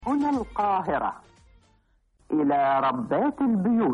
هنا القاهرة إلى ربات البيوت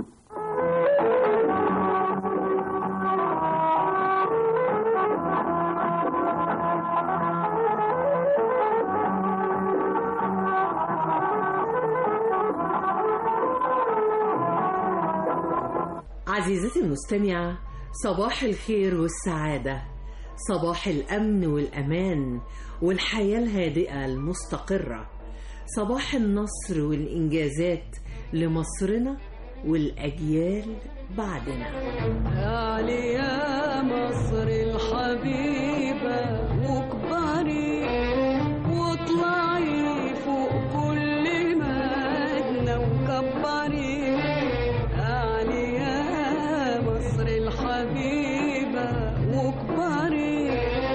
عزيزتي المستمعة صباح الخير والسعادة صباح الأمن والأمان والحياة الهادئة المستقرة صباح النصر والإنجازات لمصرنا والأجيال بعدنا علي يا مصر الحبيبة واكبري واطلعي فوق كل مدنة وكبري علي يا مصر الحبيبة واكبري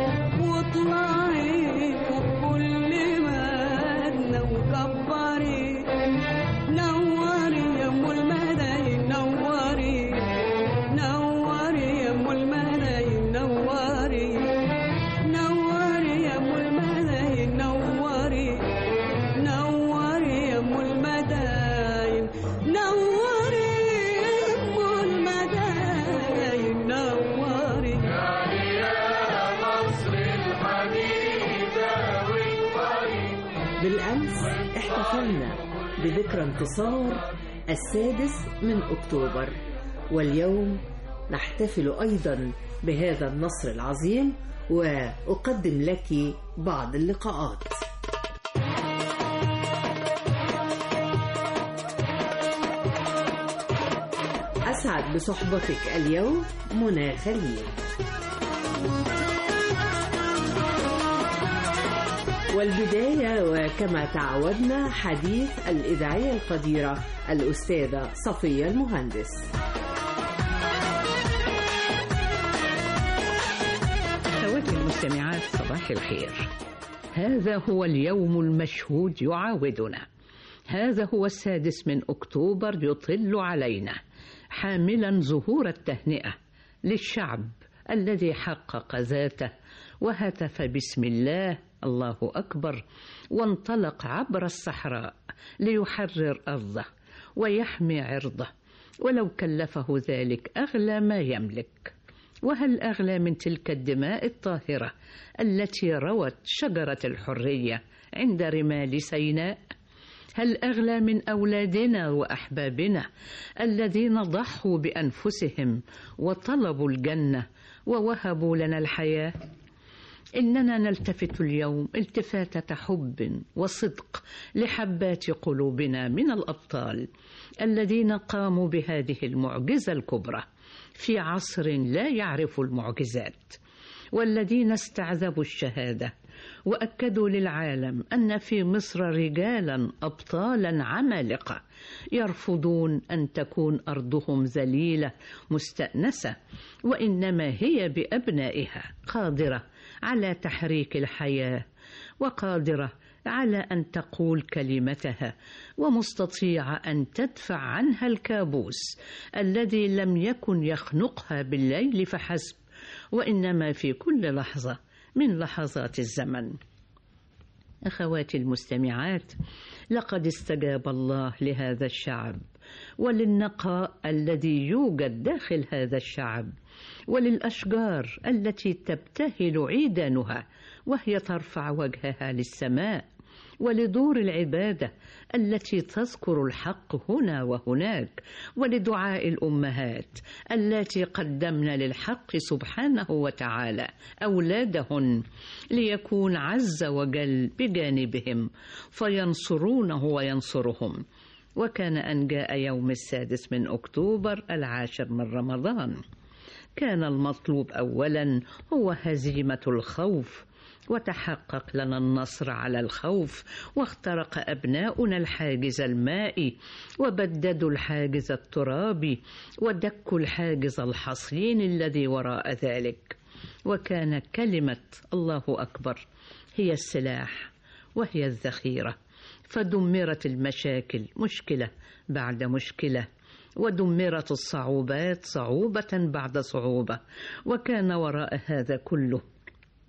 واطلعي فوق كل مدنة وكبري نوري يا ام الملايين نوري نوري يا ام الملايين نوري نوري يا ام الملايين نوري نوري يا ام المداين نوري يا ام المداين نوري بالأمس احتفلنا بذكرى انتصار السادس من أكتوبر واليوم نحتفل أيضا بهذا النصر العظيم وأقدم لك بعض اللقاءات أسعد بصحبتك اليوم منى خليل والبداية وكما تعودنا حديث الإذاعية القديرة الأستاذة صفية المهندس أخواتي المستمعات صباح الخير هذا هو اليوم المشهود يعاودنا هذا هو السادس من أكتوبر يطل علينا حاملا زهور التهنئة للشعب الذي حقق ذاته وهتف بسم الله الله أكبر وانطلق عبر الصحراء ليحرر أرضه ويحمي عرضه ولو كلفه ذلك أغلى ما يملك وهل أغلى من تلك الدماء الطاهرة التي روت شجرة الحرية عند رمال سيناء؟ هل أغلى من أولادنا وأحبابنا الذين ضحوا بأنفسهم وطلبوا الجنة ووهبوا لنا الحياة؟ إننا نلتفت اليوم التفاتة حب وصدق لحبات قلوبنا من الأبطال الذين قاموا بهذه المعجزة الكبرى في عصر لا يعرف المعجزات والذين استعذبوا الشهاده واكدوا للعالم ان في مصر رجالا ابطالا عمالقه يرفضون ان تكون ارضهم ذليله مستانسه وانما هي بابنائها قادره على تحريك الحياه وقادره على ان تقول كلمتها ومستطيعه ان تدفع عنها الكابوس الذي لم يكن يخنقها بالليل فحسب وانما في كل لحظه من لحظات الزمن اخواتي المستمعات لقد استجاب الله لهذا الشعب وللنقاء الذي يوجد داخل هذا الشعب وللاشجار التي تبتهل عيدانها وهي ترفع وجهها للسماء ولدور العباده التي تذكر الحق هنا وهناك ولدعاء الامهات التي قدمن للحق سبحانه وتعالى اولادهن ليكون عز وجل بجانبهم فينصرونه وينصرهم وكان ان جاء يوم السادس من اكتوبر العاشر من رمضان كان المطلوب اولا هو هزيمه الخوف وتحقق لنا النصر على الخوف واخترق ابناؤنا الحاجز المائي وبددوا الحاجز الترابي ودكوا الحاجز الحصين الذي وراء ذلك وكان كلمه الله اكبر هي السلاح وهي الذخيره فدمرت المشاكل مشكله بعد مشكله ودمرت الصعوبات صعوبه بعد صعوبه وكان وراء هذا كله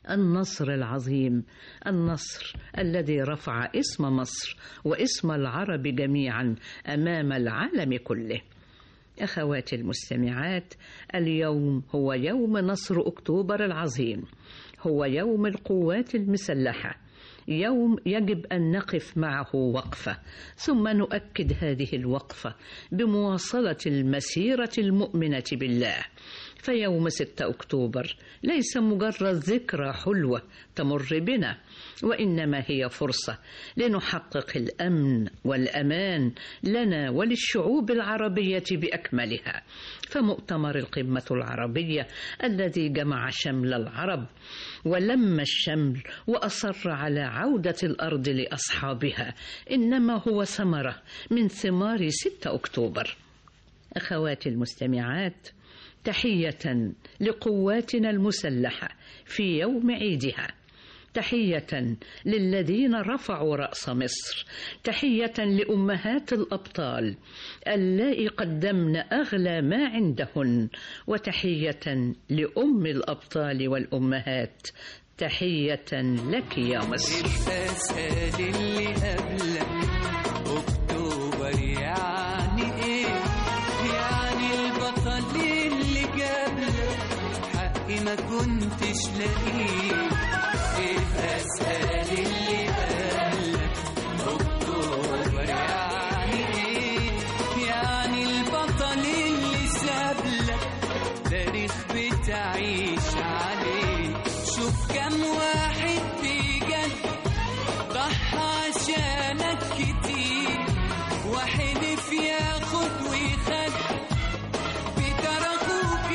النصر العظيم النصر الذي رفع اسم مصر واسم العرب جميعا امام العالم كله اخواتي المستمعات اليوم هو يوم نصر اكتوبر العظيم هو يوم القوات المسلحه يوم يجب ان نقف معه وقفه ثم نؤكد هذه الوقفه بمواصله المسيره المؤمنه بالله فيوم 6 أكتوبر ليس مجرد ذكرى حلوة تمر بنا وإنما هي فرصة لنحقق الأمن والأمان لنا وللشعوب العربية بأكملها فمؤتمر القمة العربية الذي جمع شمل العرب ولم الشمل وأصر على عودة الأرض لأصحابها إنما هو ثمرة من ثمار 6 أكتوبر أخواتي المستمعات تحية لقواتنا المسلحة في يوم عيدها تحية للذين رفعوا رأس مصر تحية لأمهات الأبطال اللائي قدمن أغلى ما عندهن وتحية لأم الأبطال والأمهات تحية لك يا مصر الأسد اللي قبلك أكتوبر يعني إيه يعني البطل اللي قبلك حقي ما كنتش لاقيه الأسد اللي قبلك أكتوبر يعني إيه يعني البطل اللي سابلك تاريخ بتعيش عليه شوف كم واحد بجد ضحى عشانك كتير وحلف ياخد ويخد بتر اخوك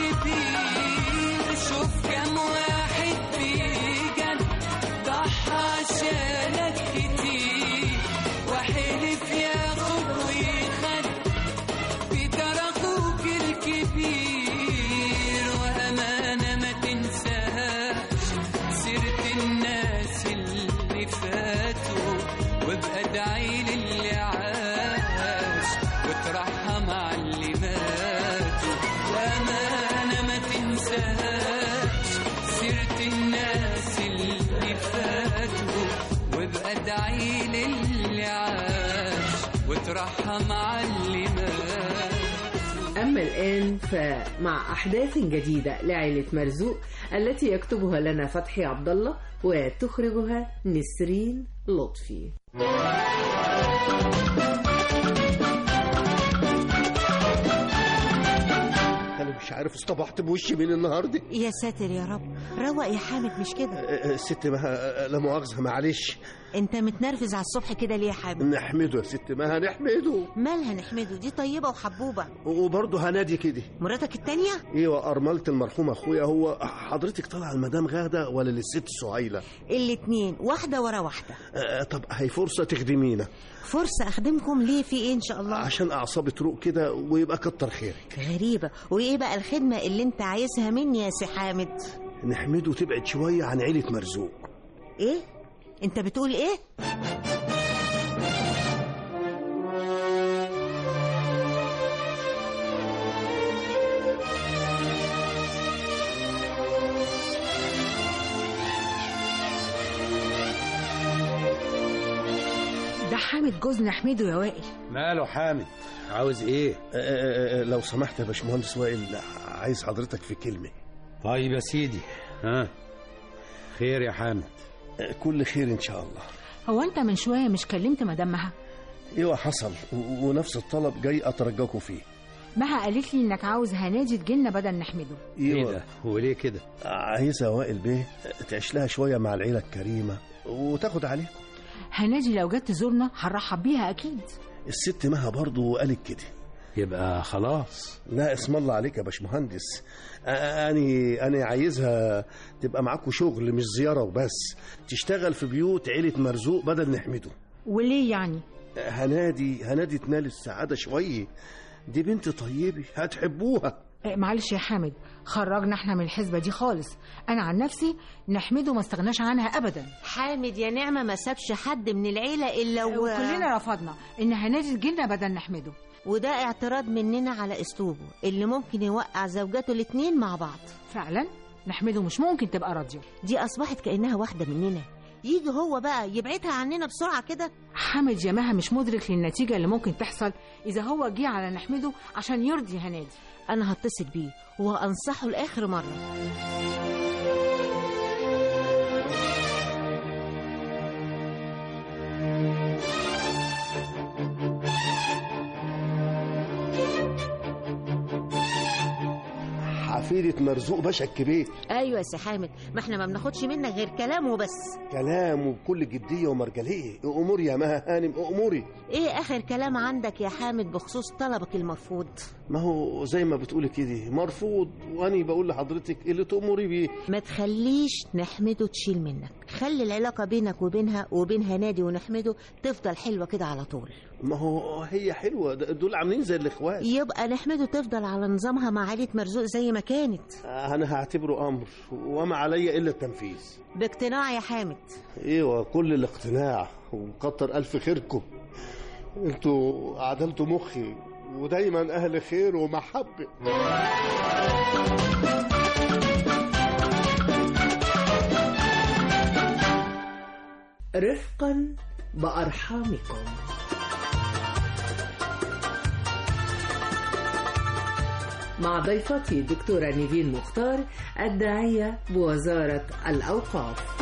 الكبير شوف كم واحد بجد ضحى عشانك كتير وحلف ياخد ويخد بتر اخوك الكبير وامانه ما تنساهاش سيره الناس اللي فاتوا وابقى ادعي للي عاش وترحم على اللي ماتوا وامانه ما تنساهاش سيره الناس اللي فاتوا وابقى ادعي للي عاش وترحم على اللي مات أما الآن فمع أحداث جديدة لعائلة مرزوق التي يكتبها لنا فتحي عبد الله وتخرجها نسرين لطفي انا مش عارف اصطبحت بوشي مين النهارده يا ساتر يا رب روق يا حامد مش كده أه، ست مها لا مؤاخذه معلش انت متنرفز على الصبح كده ليه يا حامد نحمده يا ست مها نحمده مالها نحمده دي طيبة وحبوبة وبرضه هنادي كده مراتك التانية ايوه ارمله المرحوم اخويا هو حضرتك طالعه المدام غاده ولا للست سهيله الاتنين واحدة ورا واحدة أه، طب هي فرصه تخدمينا فرصة اخدمكم ليه في ايه ان شاء الله عشان اعصابي تروق كده ويبقى كتر خيرك غريبة وايه بقى الخدمة اللي انت عايزها مني يا سي حامد نحمده تبعد شويه عن عيله مرزوق ايه انت بتقول ايه ده حامد جوزنا حميده يا وائل ماله حامد عاوز ايه أه، أه، أه، لو سمحت يا باشمهندس وائل عايز حضرتك في كلمه طيب يا سيدي ها خير يا حامد أه، كل خير ان شاء الله هو انت من شويه مش كلمت مدام مها ايوه حصل و- ونفس الطلب جاي اترجاكم فيه مها قالت لي انك عاوز هنادي تجيلنا بدل نحمده ايه ده هو ليه كده عايزة وائل بيه تعيش لها شوية مع العيلة الكريمة وتاخد عليكم هنادي لو جت تزورنا هنرحب بيها اكيد الست مها برضو قالت كده يبقى خلاص لا اسم الله عليك يا باشمهندس آه، أنا أنا عايزها تبقى معاكم شغل مش زيارة وبس تشتغل في بيوت عيلة مرزوق بدل نحمده وليه يعني آه، هنادي هنادي تنال السعادة شوية دي بنت طيبة هتحبوها آه، معلش يا حامد خرجنا احنا من الحسبه دي خالص انا عن نفسي نحمده ما استغناش عنها ابدا حامد يا نعمة ما سابش حد من العيلة الا و... وكلنا رفضنا ان هنادي تجيلنا بدل نحمده وده اعتراض مننا على اسلوبه اللي ممكن يوقع زوجاته الاتنين مع بعض فعلا نحمده مش ممكن تبقى راضيه دي اصبحت كانها واحده مننا يجي هو بقى يبعدها عننا بسرعه كده حامد ياماها مش مدرك للنتيجه اللي ممكن تحصل اذا هو جه على نحمده عشان يرضي هنادي انا هتصل بيه وهنصحه لاخر مره حفيدة مرزوق باشا الكبير ايوه يا سي حامد ما احنا ما بناخدش منك غير كلام وبس كلام وبكل جدية ومرجلية أمور يا مها هانم أموري ايه اخر كلام عندك يا حامد بخصوص طلبك المرفوض ما هو زي ما بتقولي كده مرفوض وأنا بقول لحضرتك اللي تأمري بيه ما تخليش نحمده تشيل منك خلي العلاقه بينك وبينها وبين هنادي ونحمده تفضل حلوه كده على طول ما هو هي حلوة د- دول عاملين زي الإخوات يبقى نحمده تفضل على نظامها مع عائله مرزوق زي ما كانت أنا هعتبره أمر وما علي إلا التنفيذ باقتناع يا حامد ايوه كل الاقتناع وكتر الف خيركم انتوا عدلتوا مخي ودايما اهل خير ومحبه رفقا بأرحامكم مع ضيفتي دكتورة نيفين مختار الداعية بوزارة الأوقاف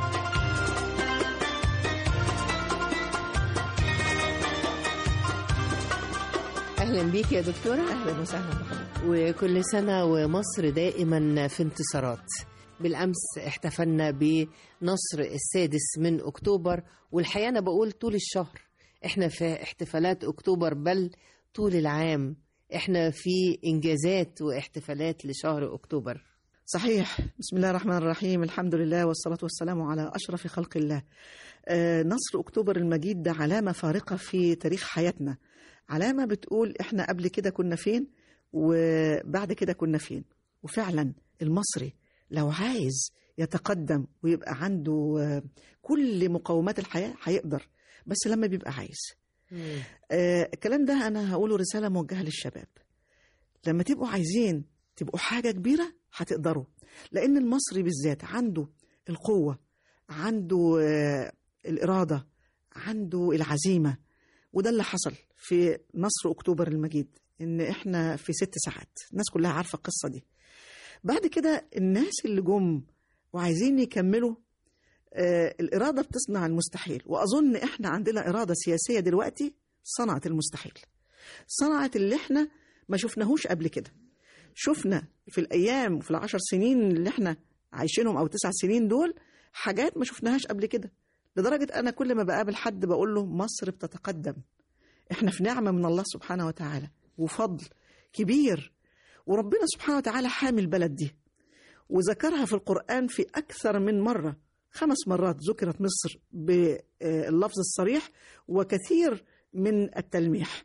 اهلا بيك يا دكتوره اهلا وسهلا وكل سنه ومصر دائما في انتصارات بالامس احتفلنا بنصر السادس من اكتوبر والحقيقه انا بقول طول الشهر احنا في احتفالات اكتوبر بل طول العام احنا في انجازات واحتفالات لشهر اكتوبر صحيح بسم الله الرحمن الرحيم الحمد لله والصلاة والسلام على أشرف خلق الله آه، نصر أكتوبر المجيد ده علامة فارقة في تاريخ حياتنا علامة بتقول إحنا قبل كده كنا فين وبعد كده كنا فين وفعلا المصري لو عايز يتقدم ويبقى عنده آه، كل مقومات الحياة هيقدر بس لما بيبقى عايز آه، الكلام ده أنا هقوله رسالة موجهة للشباب لما تبقوا عايزين تبقوا حاجة كبيرة هتقدروا لأن المصري بالذات عنده القوة عنده آه، الإرادة عنده العزيمة وده اللي حصل في نصر أكتوبر المجيد إن إحنا في ست ساعات الناس كلها عارفة القصة دي بعد كده الناس اللي جم وعايزين يكملوا آه، الإرادة بتصنع المستحيل وأظن إحنا عندنا إرادة سياسية دلوقتي صنعت المستحيل صنعت اللي إحنا ما شفناهوش قبل كده شفنا في الأيام وفي العشر سنين اللي إحنا عايشينهم أو تسع سنين دول حاجات ما شفناهاش قبل كده لدرجة أنا كل ما بقابل حد بقول له مصر بتتقدم إحنا في نعمة من الله سبحانه وتعالى وفضل كبير وربنا سبحانه وتعالى حامي البلد دي وذكرها في القرآن في أكثر من مرة خمس مرات ذكرت مصر باللفظ الصريح وكثير من التلميح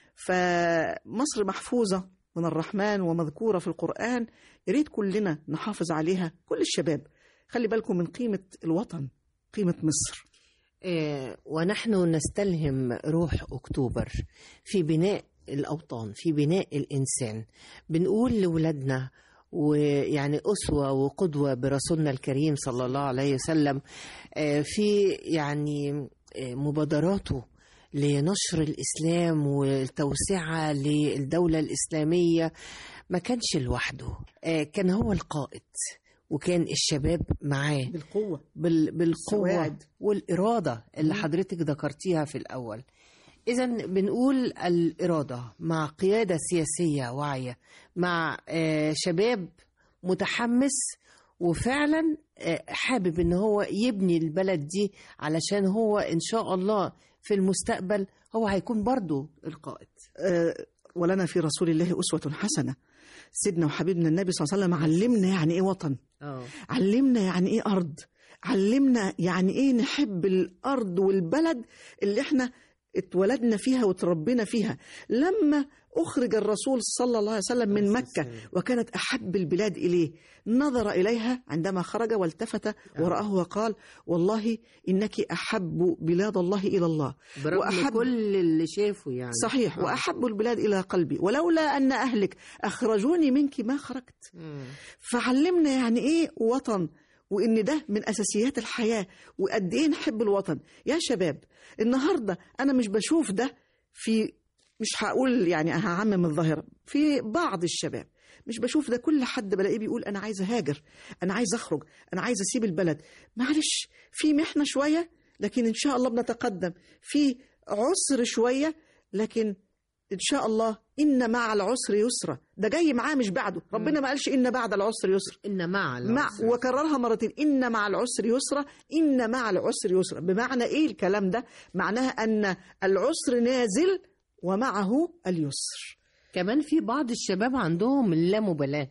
فمصر محفوظة من الرحمن ومذكورة في القرآن يريد كلنا نحافظ عليها كل الشباب خلي بالكم من قيمة الوطن قيمة مصر آه، ونحن نستلهم روح أكتوبر في بناء الأوطان في بناء الإنسان بنقول لولادنا ويعني أسوة وقدوة برسولنا الكريم صلى الله عليه وسلم آه، في يعني آه، مبادراته لنشر الإسلام والتوسعة للدولة الإسلامية ما كانش لوحده آه، كان هو القائد وكان الشباب معاه بالقوة بال... بالقوة السواعد. والإرادة اللي مم. حضرتك ذكرتيها في الأول إذا بنقول الإرادة مع قيادة سياسية واعية مع آه، شباب متحمس وفعلا آه، حابب ان هو يبني البلد دي علشان هو ان شاء الله في المستقبل هو هيكون برضو القائد آه، ولنا في رسول الله أسوة حسنة سيدنا وحبيبنا النبي صلى الله عليه وسلم علمنا يعني إيه وطن اه علمنا يعني إيه أرض علمنا يعني إيه نحب الأرض والبلد اللي إحنا اتولدنا فيها وتربينا فيها لما أخرج الرسول صلى الله عليه وسلم من مكة وكانت أحب البلاد إليه نظر إليها عندما خرج والتفت ورآه وقال والله إنك أحب بلاد الله إلى الله برغم كل اللي شافه يعني صحيح آه. وأحب البلاد إلى قلبي ولولا أن أهلك أخرجوني منك ما خرجت مم. فعلمنا يعني ايه وطن وان ده من اساسيات الحياه وقد ايه نحب الوطن يا شباب النهارده انا مش بشوف ده في مش هقول يعني هعمم الظاهره في بعض الشباب مش بشوف ده كل حد بلاقيه بيقول انا عايز اهاجر انا عايز اخرج انا عايز اسيب البلد معلش في محنه شويه لكن ان شاء الله بنتقدم في عسر شويه لكن ان شاء الله ان مع العسر يسرا ده جاي معاه مش بعده ربنا ما قالش ان بعد العسر يسر ان مع مع العسر وكررها مرتين ان مع العسر يسرا ان مع العسر يسرا بمعنى ايه الكلام ده معناها ان العسر نازل ومعه اليسر كمان في بعض الشباب عندهم اللامبالاة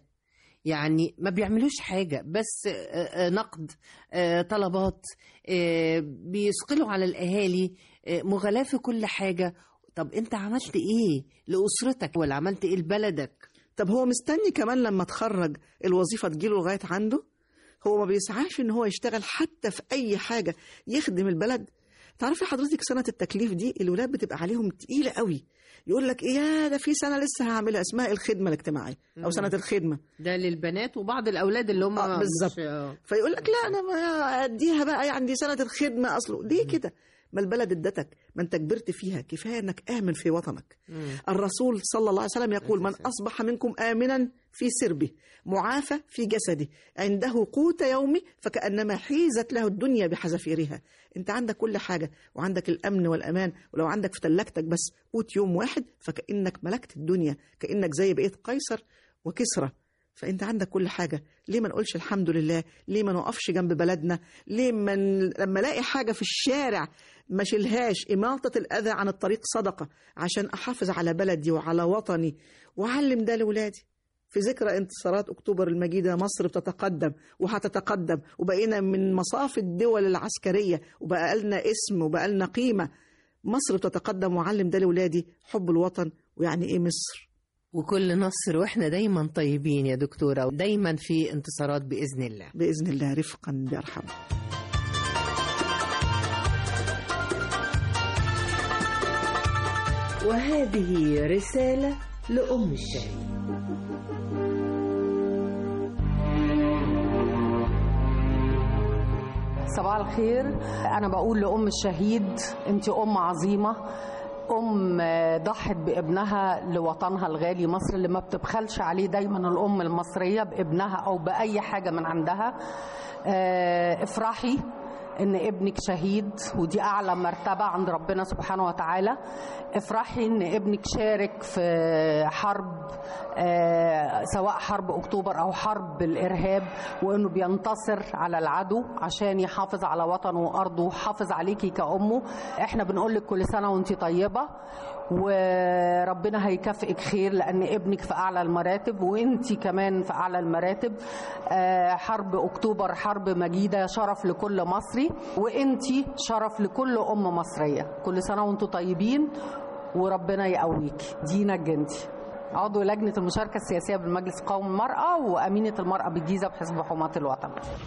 يعني ما بيعملوش حاجة بس آه، آه، نقد آه، طلبات آه، بيثقلوا على الأهالي آه، مغالاة في كل حاجة طب أنت عملت إيه لأسرتك ولا عملت إيه لبلدك طب هو مستني كمان لما تخرج الوظيفه تجيله لغايه عنده هو ما بيسعاش ان هو يشتغل حتى في اي حاجه يخدم البلد تعرفي حضرتك سنه التكليف دي الولاد بتبقى عليهم تقيله قوي يقول لك ايه يا ده في سنه لسه هعملها اسمها الخدمه الاجتماعيه او مم. سنه الخدمه ده للبنات وبعض الأولاد اللي هم آه، مش- بالظبط. آه. فيقول لك لا انا ما اديها بقى يعني دي سنه الخدمه اصله ليه كده ما البلد ادتك ما انت كبرت فيها كفايه انك امن في وطنك مم. الرسول صلى الله عليه وسلم يقول من اصبح منكم امنا في سربه معافى في جسده عنده قوت يومه فكانما حيزت له الدنيا بحذافيرها انت عندك كل حاجه وعندك الامن والامان ولو عندك في ثلاجتك بس قوت يوم واحد فكانك ملكت الدنيا كانك زي بقيت قيصر وكسرى فانت عندك كل حاجه ليه ما نقولش الحمد لله ليه ما نقفش جنب بلدنا ليه ما ن- لما الاقي حاجه في الشارع ما شيلهاش اماطه الاذى عن الطريق صدقه عشان احافظ على بلدي وعلى وطني واعلم ده لاولادي في ذكرى انتصارات اكتوبر المجيده مصر بتتقدم وهتتقدم وبقينا من مصاف الدول العسكريه وبقى لنا اسم وبقى لنا قيمه مصر بتتقدم وعلم ده لاولادي حب الوطن ويعني ايه مصر وكل نصر واحنا دايما طيبين يا دكتورة ودايما في انتصارات بإذن الله باذن الله رفقا بارحم وهذه رسالة لأم الشهيد صباح الخير أنا بقول لأم الشهيد أنت أم عظيمة أم ضحت بابنها لوطنها الغالي مصر اللي ما بتبخلش عليه دايما الأم المصرية بابنها أو بأي حاجة من عندها آه، افرحي ان ابنك شهيد ودي اعلى مرتبه عند ربنا سبحانه وتعالى افرحي ان ابنك شارك في حرب آه، سواء حرب اكتوبر او حرب الارهاب وانه بينتصر على العدو عشان يحافظ على وطنه وارضه وحافظ عليكي كامه احنا بنقول لك كل سنه وانت طيبه وربنا هيكافئك خير لان ابنك في اعلى المراتب وانت كمان في اعلى المراتب آه، حرب اكتوبر حرب مجيده شرف لكل مصري وانت شرف لكل ام مصريه كل سنه وانتم طيبين وربنا يقويكي دينا الجندي عضو لجنة المشاركة السياسية بالمجلس القومي المرأة وأمينة المرأة بالجيزة بحزب حماة الوطن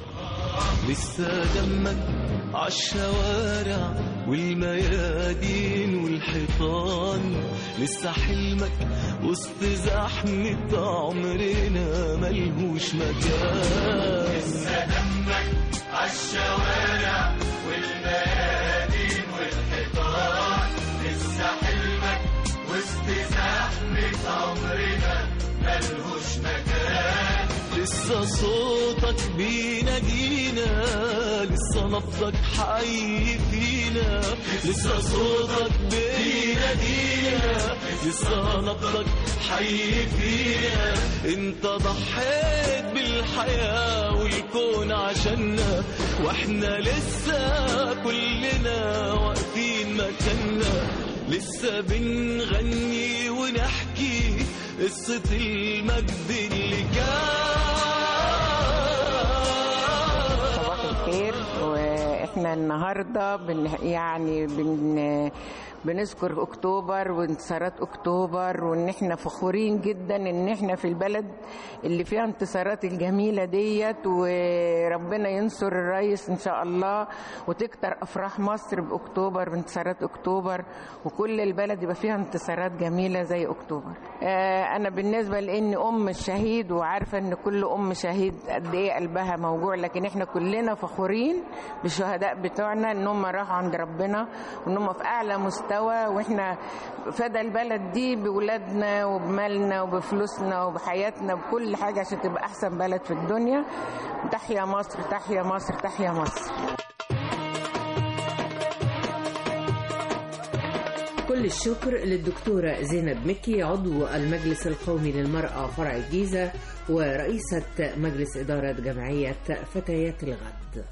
لسه دمك عالشوارع والميادين والحيطان لسه حلمك وسط زحمة عمرنا ملهوش مكان لسه دمك عالشوارع والميادين والحيطان لسه حلمك وسط زحمة عمرنا ملهوش مكان لسه صوتك بينادينا لسه نبضك حي فينا لسه صوتك بينادينا لسه نبضك حي فينا انت ضحيت بالحياة والكون عشاننا واحنا لسه كلنا واقفين مكاننا لسه بنغني ونحكي قصة المجد اللي صباح الخير واحنا النهارده بن يعني بن بنذكر اكتوبر وانتصارات اكتوبر وان احنا فخورين جدا ان احنا في البلد اللي فيها انتصارات الجميله ديت وربنا ينصر الرئيس ان شاء الله وتكتر افراح مصر باكتوبر بانتصارات اكتوبر وكل البلد يبقى فيها انتصارات جميله زي اكتوبر آه، انا بالنسبه لاني ام الشهيد وعارفه ان كل ام شهيد قد ايه قلبها موجوع لكن احنا كلنا فخورين بالشهداء بتوعنا ان هم راحوا عند ربنا وان هم في اعلى مستوى واحنا فدى البلد دي بولادنا وبمالنا وبفلوسنا وبحياتنا بكل حاجه عشان تبقى احسن بلد في الدنيا تحيا مصر تحيا مصر تحيا مصر كل الشكر للدكتورة زينب مكي عضو المجلس القومي للمرأة فرع الجيزة ورئيسة مجلس إدارة جمعية فتيات الغد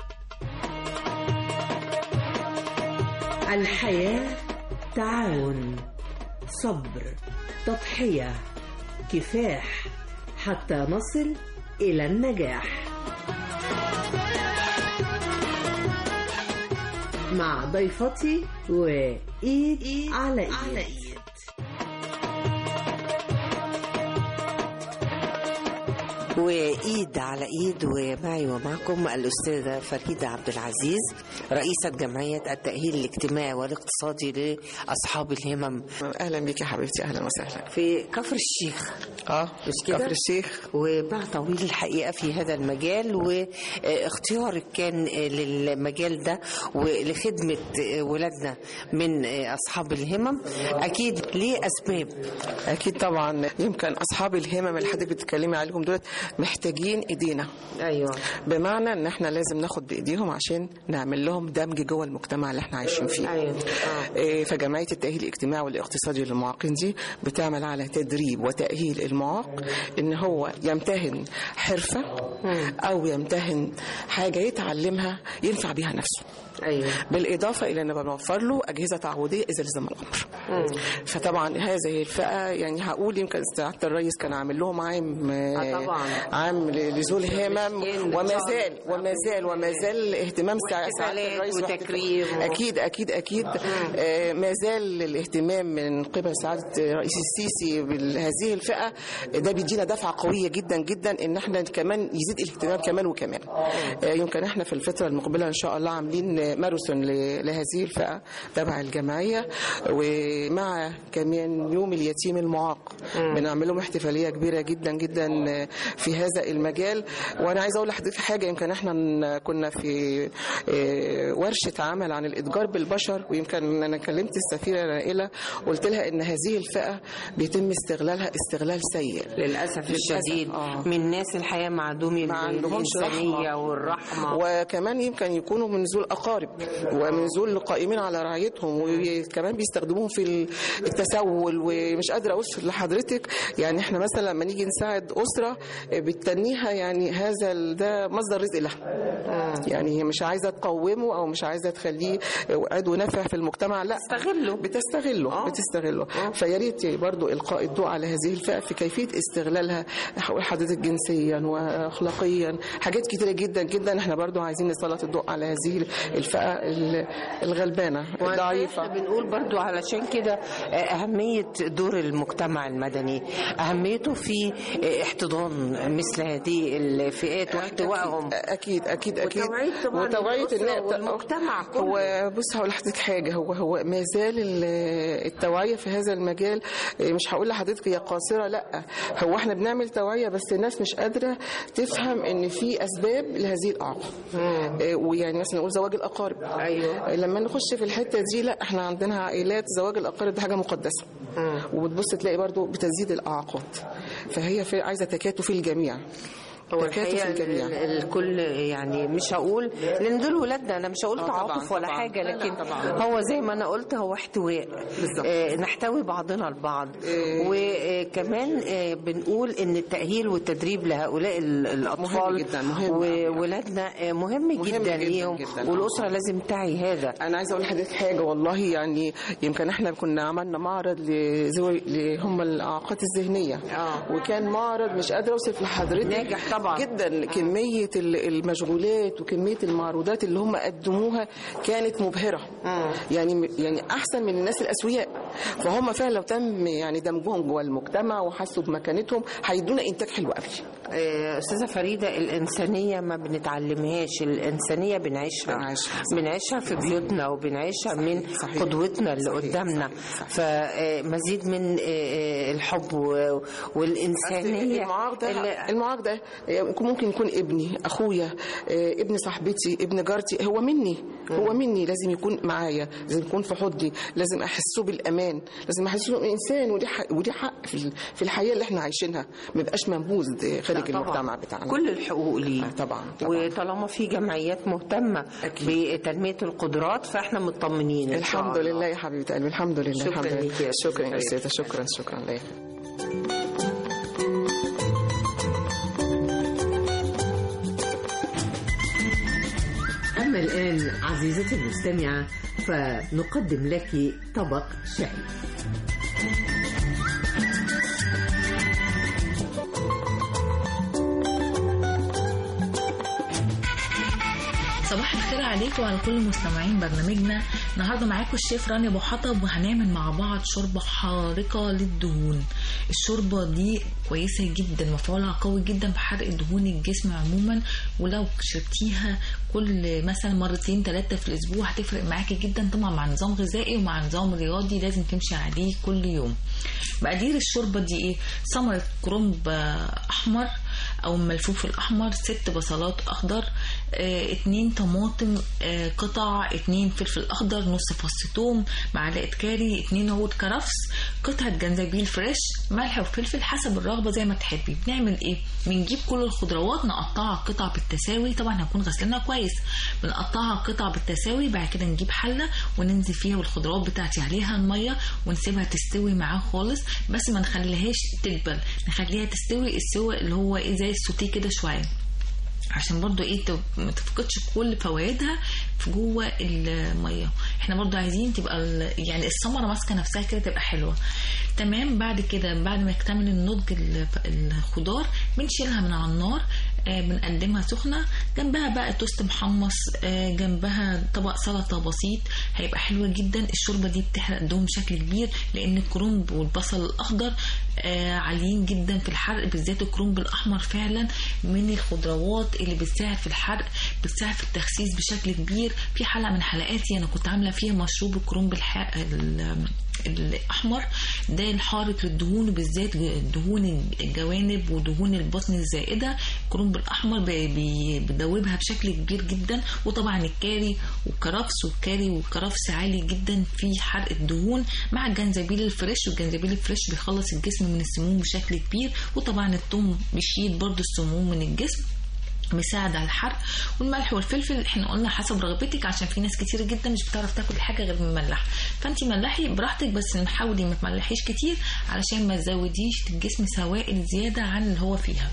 الحياة تعاون صبر تضحية كفاح حتى نصل إلى النجاح مع ضيفتي وإيد على إيد وإيد على إيد ومعي ومعكم الأستاذة فريدة عبد العزيز رئيسة جمعية التأهيل الاجتماعي والاقتصادي لأصحاب الهمم أهلا بك يا حبيبتي أهلا وسهلا في كفر الشيخ اه مش كده؟ كفر الشيخ وباع طويل الحقيقة في هذا المجال واختيارك كان للمجال ده ولخدمة ولادنا من أصحاب الهمم أكيد ليه أسباب اكيد طبعا يمكن اصحاب الهمم اللي حضرتك بتتكلمي عليهم دول محتاجين ايدينا ايوه بمعنى ان احنا لازم ناخد بايديهم عشان نعمل لهم دمج جوه المجتمع اللي احنا عايشين فيه ايوه إيه، فجمعيه التاهيل الاجتماعي والاقتصادي للمعاقين دي بتعمل على تدريب وتاهيل المعاق ان هو يمتهن حرفه او يمتهن حاجه يتعلمها ينفع بيها نفسه ايوه بالاضافه الى ان بنوفر له اجهزه تعويضيه اذا لزم الامر فطبعا هذه الفئه يعني هقول يمكن سعاده الرئيس كان عامل لهم عام آه طبعا. عام لذو الهمم مسكين وما بالظبط. زال وما زال وما زال اهتمام سع- سعاده واحتفالات الرئيس وتكريم و- اكيد اكيد اكيد آه، ما زال الاهتمام من قبل سعاده الرئيس السيسي بهذه الفئه ده بيدينا دفعه قويه جدا جدا ان احنا كمان يزيد الاهتمام كمان وكمان آه، يمكن احنا في الفتره المقبله ان شاء الله عاملين ماراثون ل- لهذه الفئه تبع الجمعيه ومع كمان يوم اليتيم المعاق بنعمل لهم احتفاليه كبيره جدا جدا في هذا المجال وانا عايزه اقول لحضرتك حاجه يمكن احنا ن- كنا في آه، ورشه عمل عن الاتجار بالبشر ويمكن انا كلمت السفيره نائله قلت لها ان هذه الفئه بيتم استغلالها استغلال سيء للأسف الشديد آه. من ناس الحياة معدومي ما عندهمش الإنسانية رحمة. والرحمة وكمان يمكن يكونوا من ذو الاقارب ومن ذو القائمين على رعايتهم وكمان بيستخدموهم في التسول ومش قادره اوصف لحضرتك يعني احنا مثلا لما نيجي نساعد اسره بتتنيها يعني هذا ال- ده مصدر رزق لها يعني هي مش عايزه تقومه او مش عايزه تخليه عضو نافع في المجتمع لا تستغله بتستغله بتستغله فيا ريت برضو القاء الضوء على هذه الفئه في كيفيه استغلالها هقول حضرتك جنسيا واخلاقيا حاجات كتيره جدا جدا احنا برضو عايزين نسلط الضوء على هذه الفئه ال- الغلبانه الضعيفه احنا بنقول برضو علشان كده آه، أهمية دور المجتمع المدني أهميته في آه، احتضان مثل هذه الفئات واحتوائهم اكيد اكيد اكيد وتوعية طبعا وتوعيه الأسرة الناس والمجتمع كله. هو بص هقول لحضرتك حاجه هو هو ما زال ال- التوعيه في هذا المجال مش هقول لحضرتك هي قاصره لا هو احنا بنعمل توعيه بس الناس مش قادره تفهم ان في اسباب لهذه الاعاقه آه، ويعني مثلا نقول زواج الاقارب ايوه لما نخش في الحته دي لا احنا عندنا عائلات زواج الاقارب ده حاجه مقدسه وبتبص تلاقي برضو بتزيد الاعاقات فهي في عايزه تكاتف الجميع هو تكاتف الحقيقة الجميع ال- الكل يعني مش هقول لان دول ولادنا انا مش هقول آه، تعاطف طبعاً، ولا طبعاً. حاجه لا، لا، لكن طبعاً. هو زي ما انا قلت هو احتواء آه نحتوي بعضنا البعض وكمان آه بنقول ان التاهيل والتدريب لهؤلاء ال- الاطفال مهم جداً، مهم. وولادنا آه مهم, مهم جدا جداً ليهم جداً. والاسره لازم تعي هذا انا عايزه اقول لحضرتك حاجه والله يعني يمكن احنا كنا عملنا معرض لذوي اللي هم الاعاقات الذهنيه آه. وكان معرض مش قادره اوصف لحضرتك ناجح طبعاً. طبعا جدا كميه ال- المشغولات وكميه المعروضات اللي هم قدموها كانت مبهره يعني يعني احسن من الناس الاسوياء فهم فعلا لو تم يعني دمجهم جوه المجتمع وحسوا بمكانتهم هيدونا انتاج حلو قوي آه، استاذه فريده الانسانيه ما بنتعلمهاش الانسانيه بنعيشها بنعيشها في بيوتنا وبنعيشها من قدوتنا اللي قدامنا فمزيد من آه، آه، الحب و- والانسانيه المعاق ده المعاق ده يكون- ممكن يكون ابني اخويا آه، ابن صاحبتي ابن جارتي هو مني هو مني لازم يكون معايا لازم يكون في حضني لازم احسه بالامان لازم احسه انه انسان ودي حق ودي حق في ال- في الحياه اللي احنا عايشينها ما يبقاش منبوذ خارج لا طبعاً. المجتمع بتاعنا كل الحقوق ليه طبعا وطالما في جمعيات مهتمه بتنميه القدرات فاحنا مطمنين إن شاء الحمد الله. لله يا حبيبه قلبي الحمد لله شكراً الحمد لله ليكي يا شكرا يا أستاذة استاذه شكرا شكرا لله أما الآن عزيزتي المستمعة فنقدم لك طبق شاي صباح الخير عليكم وعلى كل مستمعين برنامجنا النهارده معاكم الشيف رانيا ابو حطب وهنعمل مع بعض شوربه حارقه للدهون الشوربه دي كويسه جدا مفعولها قوي جدا في حرق دهون الجسم عموما ولو شربتيها كل مثلا مرتين ثلاثه في الاسبوع هتفرق معاكي جدا طبعا مع نظام غذائي ومع نظام رياضي لازم تمشي عليه كل يوم مقادير الشوربه دي ايه ثمره كرنب آه، احمر او الملفوف الاحمر ست بصلات اخضر آه، اتنين طماطم آه، قطع اتنين فلفل اخضر نص فص ثوم معلقه كاري اتنين عود كرفس قطعه جنزبيل فريش ملح وفلفل حسب الرغبه زي ما تحبي بنعمل ايه بنجيب كل الخضروات نقطعها قطع بالتساوي طبعا هنكون غسلينها كويس بنقطعها قطع بالتساوي بعد كده نجيب حله وننزل فيها والخضروات بتاعتي عليها الميه ونسيبها تستوي معاه خالص بس ما نخليهاش تدبل نخليها تستوي السوى اللي هو ايه زي السوتيه كده شويه عشان برضو ايه تب- ما تفقدش كل فوائدها في جوه الميه احنا برضو عايزين تبقى ال- يعني الثمره ماسكه نفسها كده تبقى حلوه تمام بعد كده بعد ما يكتمل النضج ال- الخضار بنشيلها من على النار آه، بنقدمها سخنه جنبها بقى توست محمص آه، جنبها طبق سلطه بسيط هيبقى حلوه جدا الشوربه دي بتحرق دهون بشكل كبير لان الكرنب والبصل الاخضر آه، عاليين جدا في الحرق بالذات الكرنب الاحمر فعلا من الخضروات اللي بتساعد في الحرق بتساعد في التخسيس بشكل كبير في حلقه من حلقاتي انا كنت عامله فيها مشروب الكرنب الح... ال- الاحمر ده الحارق للدهون وبالذات دهون الجوانب ودهون البطن الزائده الكرنب الاحمر بي- بي- بيدوبها بشكل كبير جدا وطبعا الكاري والكرفس والكاري والكرفس عالي جدا في حرق الدهون مع الجنزبيل الفريش والجنزبيل الفريش بيخلص الجسم من السموم بشكل كبير وطبعا الثوم بيشيل برضو السموم من الجسم مساعد على الحرق والملح والفلفل احنا قلنا حسب رغبتك عشان في ناس كتير جدا مش بتعرف تاكل حاجه غير مملح فانت ملحي براحتك بس حاولي ما تملحيش كتير علشان ما تزوديش الجسم سوائل زياده عن اللي هو فيها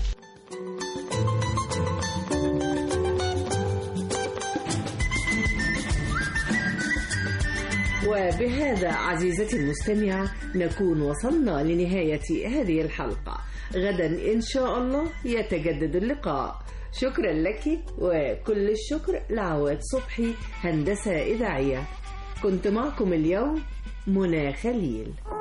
وبهذا عزيزتي المستمعة نكون وصلنا لنهاية هذه الحلقة غدا إن شاء الله يتجدد اللقاء شكرا لك وكل الشكر لعواد صبحي هندسة إذاعية كنت معكم اليوم منى خليل